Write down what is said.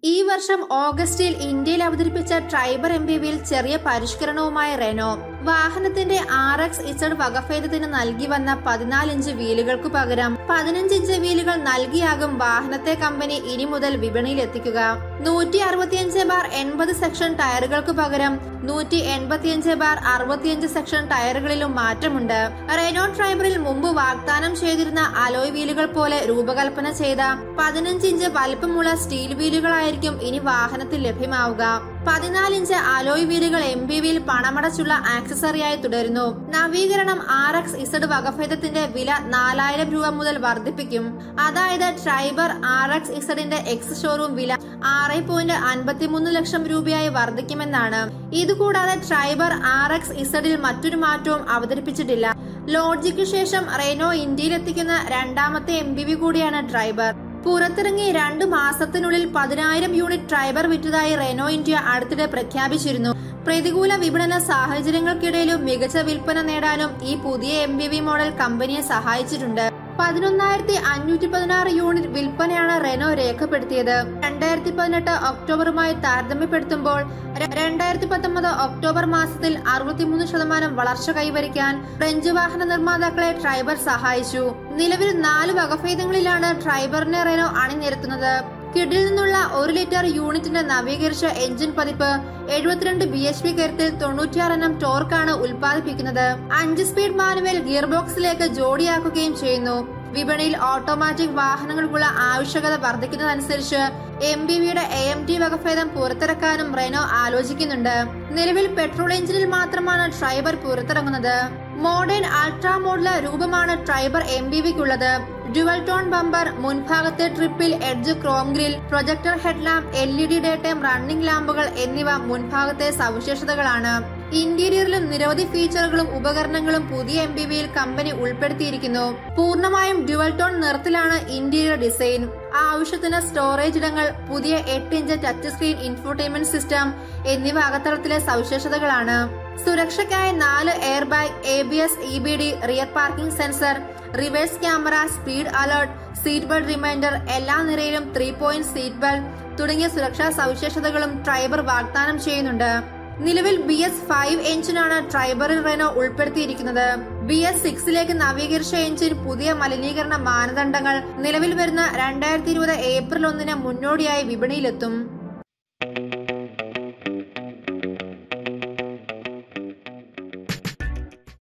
ഈ വർഷം ഓഗസ്റ്റിൽ ഇന്ത്യയിൽ അവതരിപ്പിച്ച ട്രൈബർ എം ബി വിയിൽ ചെറിയ പരിഷ്കരണവുമായ റെനോ വാഹനത്തിന്റെ ആർ എക്സ് ഇസഡ് വകഭേദത്തിന് നൽകി വന്ന പതിനാല് ഇഞ്ച് വീലുകൾക്കു പകരം പതിനഞ്ച് ഇഞ്ച് വീലുകൾ നൽകിയാകും വാഹനത്തെ കമ്പനി ഇനി മുതൽ വിപണിയിൽ എത്തിക്കുക നൂറ്റി അറുപത്തിയഞ്ച് ബാർ എൺപത് സെക്ഷൻ ടയറുകൾക്ക് പകരം നൂറ്റി എൺപത്തിയഞ്ച് ബാർ അറുപത്തിയഞ്ച് സെക്ഷൻ ടയറുകളിലും മാറ്റമുണ്ട് റെനോ ട്രൈബറിൽ മുമ്പ് വാഗ്ദാനം ചെയ്തിരുന്ന അലോയ് വീലുകൾ പോലെ രൂപകൽപ്പന ചെയ്ത പതിനഞ്ച് ഇഞ്ച് വലിപ്പമുള്ള സ്റ്റീൽ വീലുകളായിരിക്കും ഇനി വാഹനത്തിൽ ലഭ്യമാവുക പതിനാല് ഇഞ്ച് അലോയ് വീലുകൾ എം ബി വിയിൽ പണമടച്ചുള്ള ആക്സസറിയായി തുടരുന്നു നവീകരണം ആർ എക്സ് ഇസഡ് വകഭേദത്തിന്റെ വില നാലായിരം രൂപ മുതൽ വർദ്ധിപ്പിക്കും അതായത് ട്രൈബർ ആർ എക്സ് ഇസഡിന്റെ എക്സ് ഷോറൂം വില ആറ് പോയിന്റ് അൻപത്തിമൂന്ന് ലക്ഷം രൂപയായി വർദ്ധിക്കുമെന്നാണ് ഇതുകൂടാതെ ട്രൈബർ ആർ എക്സ് ഇസഡിൽ മറ്റൊരു മാറ്റവും അവതരിപ്പിച്ചിട്ടില്ല ലോഡ്ജിക്ക് ശേഷം റെനോ ഇന്ത്യയിലെത്തിക്കുന്ന രണ്ടാമത്തെ എം ബി വി കൂടിയാണ് ട്രൈബർ പുറത്തിറങ്ങി രണ്ടു മാസത്തിനുള്ളിൽ പതിനായിരം യൂണിറ്റ് ട്രൈബർ വിറ്റതായി റെനോ ഇന്ത്യ അടുത്തിടെ പ്രഖ്യാപിച്ചിരുന്നു പ്രതികൂല വിപണന സാഹചര്യങ്ങൾക്കിടയിലും മികച്ച വിൽപ്പന നേടാനും ഈ പുതിയ എം ബി വി മോഡൽ കമ്പനിയെ സഹായിച്ചിട്ടുണ്ട് പതിനൊന്നായിരത്തി അഞ്ഞൂറ്റി പതിനാറ് യൂണിറ്റ് വിൽപ്പനയാണ് റെനോ രേഖപ്പെടുത്തിയത് രണ്ടായിരത്തി പതിനെട്ട് ഒക്ടോബറുമായി താരതമ്യപ്പെടുത്തുമ്പോൾ രണ്ടായിരത്തി പത്തൊമ്പത് ഒക്ടോബർ മാസത്തിൽ അറുപത്തിമൂന്ന് ശതമാനം വളർച്ച കൈവരിക്കാൻ ഫ്രഞ്ച് വാഹന നിർമ്മാതാക്കളെ ട്രൈബർ സഹായിച്ചു നിലവിൽ നാല് വകഭേദങ്ങളിലാണ് ട്രൈബറിനെ റെനോ അണിനിരത്തുന്നത് കിഡിൽ നിന്നുള്ള ഒരു ലിറ്റർ യൂണിറ്റിന്റെ നവീകരിച്ച എഞ്ചിൻ പതിപ്പ് എഴുപത്തിരണ്ട് ബി എച്ച് പി കരുത്തിൽ തൊണ്ണൂറ്റിയാറ് എണ്ണം ടോർക്കാണ് ഉൽപ്പാദിപ്പിക്കുന്നത് അഞ്ച് സ്പീഡ് മാനുവൽ ഗിയർ ബോക്സിലേക്ക് ജോഡിയാക്കുകയും ചെയ്യുന്നു വിപണിയിൽ ഓട്ടോമാറ്റിക് വാഹനങ്ങൾക്കുള്ള ആവശ്യകത വർദ്ധിക്കുന്നതനുസരിച്ച് എം ബി വിയുടെ എ എം ടി വകഭേദം പുറത്തിറക്കാനും റെനോ ആലോചിക്കുന്നുണ്ട് നിലവിൽ പെട്രോൾ എഞ്ചിനിൽ മാത്രമാണ് ട്രൈബർ പുറത്തിറങ്ങുന്നത് മോഡേൺ അൾട്രാ മോഡല് രൂപമാണ് ട്രൈബർ എം ബി വിക്കുള്ളത് ഡ്യുവൽ ടോൺ ബമ്പർ മുൻഭാഗത്തെ triple edge chrome grille projector headlamp L E D day time running ലാമ്പുകൾ എന്നിവ മുൻഭാഗത്തെ സവിശേഷതകളാണ് ഇന്റീരിയറിലും നിരവധി ഫീച്ചറുകളും ഉപകരണങ്ങളും പുതിയ എം ബി വിയിൽ കമ്പനി ഉൾപ്പെടുത്തിയിരിക്കുന്നു പൂർണ്ണമായും ഡ്യുവൽ ടോൺ നിറത്തിലാണ് ഇന്റീരിയർ ഡിസൈൻ ആവശ്യത്തിന് സ്റ്റോറേജ് ഇടങ്ങൾ പുതിയ എട്ട് inch touch screen infotainment system എന്നിവ അകത്തളത്തിലെ സവിശേഷതകളാണ് സുരക്ഷയ്ക്കായി നാല് air bag A B S E B D rear parking sensor reverse camera speed alert seat belt reminder എല്ലാ നിരയിലും ത്രീ പോയിന്റ് സീറ്റ് ബെൽറ്റ് തുടങ്ങിയ സുരക്ഷാ സവിശേഷതകളും ട്രൈബർ വാഗ്ദാനം ചെയ്യുന്നുണ്ട് നിലവിൽ ബി എസ് ഫൈവ് എഞ്ചിനാണ് ട്രൈബറിൽ റെനോ ഉൾപ്പെടുത്തിയിരിക്കുന്നത് ബി എസ് സിക്സിലേക്ക് നവീകരിച്ച എഞ്ചിൻ പുതിയ മലിനീകരണ മാനദണ്ഡങ്ങൾ നിലവിൽ വരുന്ന രണ്ടായിരത്തി ഇരുപത് ഏപ്രിൽ ഒന്നിന് മുന്നോടിയായി വിപണിയിലെത്തും